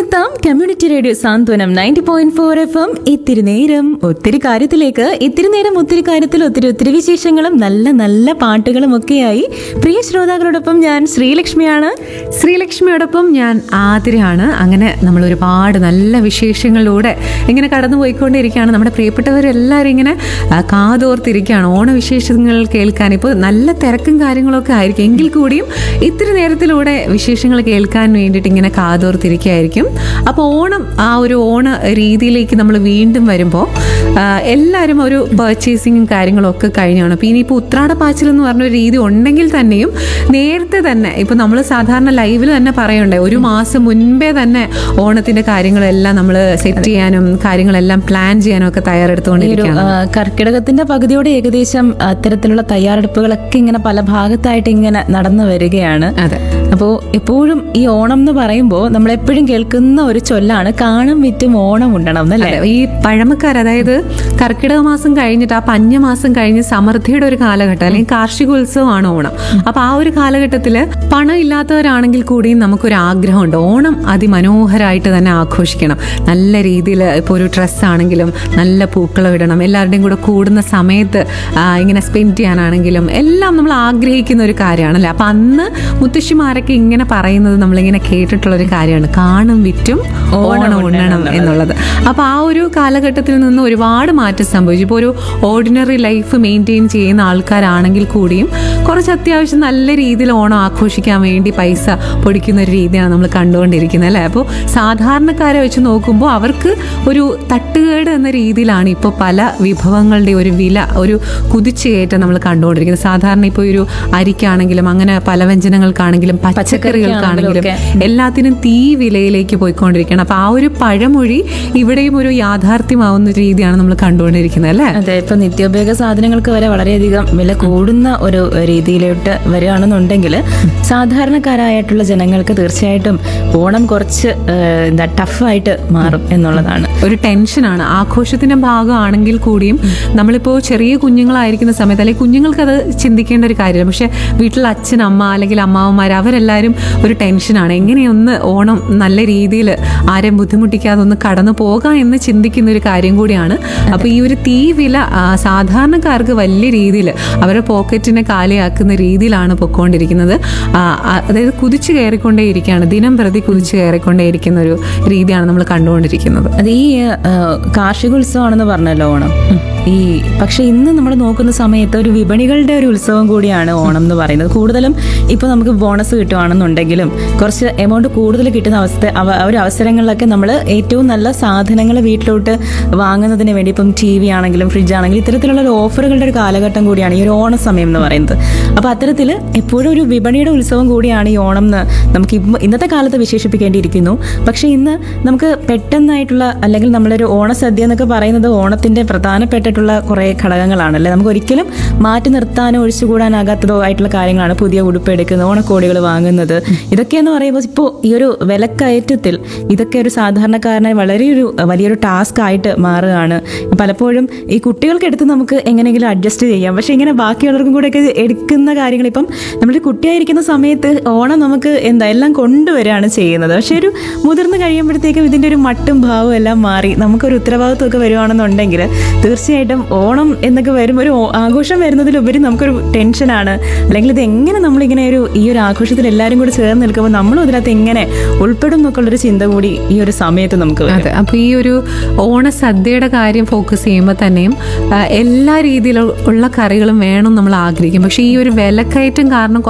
എത്താം community radio Santhwanam ninety point four F M ഇത്തിരി നേരം ഒത്തിരി കാര്യത്തിലേക്ക് ഇത്തിരി നേരം ഒത്തിരി കാര്യത്തിൽ ഒത്തിരി ഒത്തിരി വിശേഷങ്ങളും നല്ല നല്ല പാട്ടുകളും ഒക്കെയായി പ്രിയ ശ്രോതാക്കളോടൊപ്പം ഞാൻ ശ്രീലക്ഷ്മിയാണ് ശ്രീലക്ഷ്മിയോടൊപ്പം ഞാൻ ആതിരയാണ് അങ്ങനെ നമ്മൾ ഒരുപാട് നല്ല വിശേഷങ്ങളിലൂടെ ഇങ്ങനെ കടന്നു പോയിക്കൊണ്ടിരിക്കുകയാണ് നമ്മുടെ പ്രിയപ്പെട്ടവരെല്ലാവരും ഇങ്ങനെ ആ, കാതോർത്തിരിക്കുകയാണ് ഓണവിശേഷങ്ങൾ കേൾക്കാൻ ഇപ്പോൾ നല്ല തിരക്കും കാര്യങ്ങളൊക്കെ ആയിരിക്കും എങ്കിൽ കൂടിയും ഇത്തിരി നേരത്തിലൂടെ വിശേഷങ്ങൾ കേൾക്കാൻ വേണ്ടിയിട്ട് ഇങ്ങനെ കാതോർത്തിരിക്കുകയായിരിക്കും അപ്പോൾ ഓണം ആ ഒരു ഓണ രീതിയിലേക്ക് നമ്മൾ വീണ്ടും വരുമ്പോൾ എല്ലാവരും ഒരു പർച്ചേസിങ്ങും കാര്യങ്ങളും ഒക്കെ കഴിഞ്ഞാണ് അപ്പോൾ ഇനിയിപ്പോൾ ഉത്രാടപ്പാച്ചിൽ എന്ന് പറഞ്ഞ ഒരു രീതി ഉണ്ടെങ്കിൽ തന്നെയും നേരത്തെ തന്നെ ഇപ്പോൾ നമ്മൾ സാധാരണ ലൈവിൽ തന്നെ പറയണ്ടേ ഒരു മാസം മുൻപേ തന്നെ ഓണത്തിന്റെ കാര്യങ്ങളെല്ലാം നമ്മൾ സെറ്റ് ചെയ്യാനും കാര്യങ്ങളെല്ലാം പ്ലാൻ ചെയ്യാനും ഒക്കെ ഈ ഒരു തയ്യാറെടുത്തുകൊണ്ടിരിക്കുകയാണ് ആ, കർക്കിടകത്തിന്റെ പകുതിയോടെ ഏകദേശം അത്തരത്തിലുള്ള തയ്യാറെടുപ്പുകളൊക്കെ ഇങ്ങനെ പല ഭാഗത്തായിട്ട് ഇങ്ങനെ നടന്നു വരികയാണ് അതെ അപ്പോൾ എപ്പോഴും ഈ ഓണം എന്ന് പറയുമ്പോൾ നമ്മൾ എപ്പോഴും കേൾക്കുന്ന ഒരു ചൊല്ലാണ് കാണും വിറ്റും ഓണം ഉണ്ടണം എന്നല്ലേ അതെ ഈ പഴമക്കാർ അതായത് കർക്കിടക മാസം കഴിഞ്ഞിട്ട് ആ പഞ്ഞമാസം കഴിഞ്ഞ് സമൃദ്ധിയുടെ ഒരു കാലഘട്ടം അല്ലെങ്കിൽ കാർഷികോത്സവമാണ് ഓണം അപ്പൊ ആ ഒരു കാലഘട്ടത്തിൽ പണം ഇല്ലാത്തവരാണെങ്കിൽ കൂടിയും നമുക്കൊരു ആഗ്രഹമുണ്ട് ഓണം അതിമനോഹരമായിട്ട് തന്നെ ആഘോഷിക്കണം നല്ല രീതിയിൽ ഇപ്പോൾ ഒരു ഡ്രസ്സ് ആണെങ്കിലും നല്ല പൂക്കളം ഇടണം എല്ലാവരുടെയും കൂടെ കൂടുന്ന സമയത്ത് ആ, ഇങ്ങനെ സ്പെൻഡ് ചെയ്യാനാണെങ്കിലും എല്ലാം നമ്മൾ ആഗ്രഹിക്കുന്ന ഒരു കാര്യമാണല്ലേ അപ്പൊ അന്ന് മുത്തശ്ശിമാരൊക്കെ ഇങ്ങനെ പറയുന്നത് നമ്മളിങ്ങനെ കേട്ടിട്ടുള്ള ഒരു കാര്യമാണ് കാണും വിറ്റും ഓണം ഉണ്ണണം എന്നുള്ളത് അപ്പൊ ആ ഒരു കാലഘട്ടത്തിൽ നിന്ന് ഒരുപാട് മാറ്റം സംഭവിച്ചു ഇപ്പോൾ ഒരു ഓർഡിനറി ലൈഫ് മെയിൻറ്റെയിൻ ചെയ്യുന്ന ആൾക്കാരാണെങ്കിൽ കൂടിയും കുറച്ച് അത്യാവശ്യം നല്ല രീതിയിൽ ഓണം ആഘോഷിക്കാൻ വേണ്ടി പൈസ പൊടിക്കുന്ന ഒരു രീതിയാണ് നമ്മൾ കണ്ടുകൊണ്ടിരിക്കുന്നത് അല്ലേ അപ്പോൾ സാധാരണക്കാരെ വെച്ച് നോക്കുമ്പോൾ അവർക്ക് ഒരു തട്ടുകേട് എന്ന രീതിയിലാണ് ഇപ്പോൾ പല വിഭവങ്ങളുടെ ഒരു വില ഒരു കുതിച്ചുകയറ്റം നമ്മൾ കണ്ടുകൊണ്ടിരിക്കുന്നത് സാധാരണ ഇപ്പോൾ ഒരു അരിക്കാണെങ്കിലും അങ്ങനെ പലവ്യഞ്ജനങ്ങൾക്കാണെങ്കിലും പച്ചക്കറികൾക്കാണെങ്കിലും എല്ലാത്തിനും തീ വിലയിലേക്ക് പോയിക്കൊണ്ടിരിക്കണം അപ്പൊ ആ ഒരു പഴമൊഴി ഇവിടെയും ഒരു യാഥാർത്ഥ്യമാവുന്ന ഒരു രീതിയാണ് നമ്മൾ കണ്ടുകൊണ്ടിരിക്കുന്നത് അല്ലേ അതെ ഇപ്പൊ നിത്യോപയോഗ സാധനങ്ങൾക്ക് വരെ വളരെയധികം വില കൂടുന്ന ഒരു രീതിയിലോട്ട് വരികയാണെന്നുണ്ടെങ്കിൽ സാധാരണക്കാരായിട്ടുള്ള ജനങ്ങൾക്ക് തീർച്ചയായിട്ടും ഓണം കുറച്ച് ഏഹ്, എന്താ ടഫായിട്ട് മാറും എന്നുള്ളതാണ് ഒരു ടെൻഷനാണ് ആഘോഷത്തിന്റെ ഭാഗമാണെങ്കിൽ കൂടിയും നമ്മളിപ്പോൾ ചെറിയ കുഞ്ഞുങ്ങളായിരിക്കുന്ന സമയത്ത് അല്ലെങ്കിൽ കുഞ്ഞുങ്ങൾക്ക് അത് ചിന്തിക്കേണ്ട ഒരു കാര്യമില്ല പക്ഷെ വീട്ടിൽ അച്ഛൻ അമ്മ അല്ലെങ്കിൽ അമ്മാവന്മാർ അവരെല്ലാവരും ഒരു ടെൻഷനാണ് എങ്ങനെയൊന്ന് ഓണം നല്ല രീതിയിൽ ആരെയും ബുദ്ധിമുട്ടിക്കാതെ ഒന്ന് കടന്നു പോകാം എന്ന് ചിന്തിക്കുന്ന ഒരു കാര്യം കൂടിയാണ് അപ്പൊ ഈ ഒരു തീ വില ആ, സാധാരണക്കാർക്ക് വലിയ രീതിയിൽ അവരുടെ പോക്കറ്റിനെ കാലിയാക്കുന്ന രീതിയിലാണ് പൊക്കോണ്ടിരിക്കുന്നത് ആ, ആ, അതായത് കുതിച്ചു കയറിക്കൊണ്ടേയിരിക്കുകയാണ് ദിനം പ്രതി കുതിച്ചു കയറിക്കൊണ്ടേയിരിക്കുന്ന ഒരു രീതിയാണ് നമ്മൾ കണ്ടുകൊണ്ടിരിക്കുന്നത് അത് ഈ ഏഹ്, കാർഷികോത്സവമാണെന്ന് പറഞ്ഞല്ലോ ഓണം ഈ പക്ഷെ ഇന്ന് നമ്മൾ നോക്കുന്ന സമയത്ത് ഒരു വിപണികളുടെ ഒരു ഉത്സവം കൂടിയാണ് ഓണം എന്ന് പറയുന്നത് കൂടുതലും ഇപ്പോൾ നമുക്ക് ബോണസ് കിട്ടുവാണെന്നുണ്ടെങ്കിലും കുറച്ച് എമൗണ്ട് കൂടുതൽ കിട്ടുന്ന അവസ്ഥ അവ- ആ ഒരു അവസരങ്ങളിലൊക്കെ നമ്മൾ ഏറ്റവും നല്ല സാധനങ്ങൾ വീട്ടിലോട്ട് വാങ്ങുന്നതിന് വേണ്ടി ഇപ്പം ടി വി ആണെങ്കിലും ഫ്രിഡ്ജ് ആണെങ്കിലും ഇത്തരത്തിലുള്ള ഒരു ഓഫറുകളുടെ ഒരു കാലഘട്ടം കൂടിയാണ് ഈ ഒരു ഓണ സമയം എന്ന് പറയുന്നത് അപ്പോൾ അത്തരത്തിൽ എപ്പോഴും ഒരു വിപണിയുടെ ഉത്സവം കൂടിയാണ് ഈ ഓണം എന്ന് നമുക്ക് ഇപ്പം ഇന്നത്തെ കാലത്ത് വിശേഷിപ്പിക്കേണ്ടിയിരിക്കുന്നു പക്ഷേ ഇന്ന് നമുക്ക് പെട്ടെന്നായിട്ടുള്ള അല്ലെങ്കിൽ നമ്മളൊരു ഓണസദ്യ എന്നൊക്കെ പറയുന്നത് ഓണത്തിന്റെ പ്രധാനപ്പെട്ടിട്ടുള്ള കുറേ ഘടകങ്ങളാണല്ലേ നമുക്ക് ഒരിക്കലും മാറ്റി നിർത്താനോ ഒഴിച്ചുകൂടാനാകാത്തതോ ആയിട്ടുള്ള കാര്യങ്ങളാണ് പുതിയ ഉടുപ്പ് എടുക്കുന്നത് ഓണക്കോടികൾ വാങ്ങുന്നത് ഇതൊക്കെയെന്ന് പറയുമ്പോൾ ഇപ്പോൾ ഈ ഒരു വിലക്കയറ്റത്തിൽ ഇതൊക്കെ ഒരു സാധാരണക്കാരനെ വളരെ ഒരു വലിയൊരു ടാസ്ക് ആയിട്ട് മാറുകയാണ് പലപ്പോഴും ഈ കുട്ടികൾക്ക് എടുത്ത് നമുക്ക് എങ്ങനെയെങ്കിലും അഡ്ജസ്റ്റ് ചെയ്യാം പക്ഷേ ഇങ്ങനെ ബാക്കിയുള്ളവർക്കും കൂടെ ഒക്കെ എടുക്കുന്ന കാര്യങ്ങൾ ഇപ്പം നമ്മളൊരു കുട്ടിയായിരിക്കുന്ന സമയത്ത് ഓണം നമുക്ക് എന്താ എല്ലാം കൊണ്ടുവരികയാണ് ചെയ്യുന്നത് പക്ഷേ ഒരു മുതിർന്ന് കഴിയുമ്പോഴത്തേക്കും ഇതിൻ്റെ ഒരു മട്ടും ഭാവവും എല്ലാം മാറി നമുക്കൊരു ഉത്തരവാദിത്വമൊക്കെ വരുവാണെന്നുണ്ടെങ്കിൽ തീർച്ചയായിട്ടും ഓണം എന്നൊക്കെ വരുമ്പോൾ ഒരു ഓ- ആഘോഷം വരുന്നതിലുപരി നമുക്കൊരു ടെൻഷനാണ് അല്ലെങ്കിൽ ഇത് എങ്ങനെ നമ്മളിങ്ങനെ ഒരു ഈ ഒരു ആഘോഷത്തിൽ എല്ലാവരും കൂടി ചേർന്ന് നിൽക്കുമ്പോൾ നമ്മളും ഇതിനകത്ത് എങ്ങനെ ഉൾപ്പെടും എന്നൊക്കെയുള്ളൊരു ചിന്ത കൂടി ഈ ഒരു സമയത്ത് നമുക്ക് വരും അതെ അപ്പൊ ഈ ഒരു ഓണസദ്യയുടെ കാര്യം ഫോക്കസ് ചെയ്യുമ്പോൾ തന്നെയും ആ, എല്ലാ രീതിയിലുള്ള കറികളും വേണം നമ്മൾ ആഗ്രഹിക്കും പക്ഷെ ഈ ഒരു വിലക്കയറ്റം കാരണം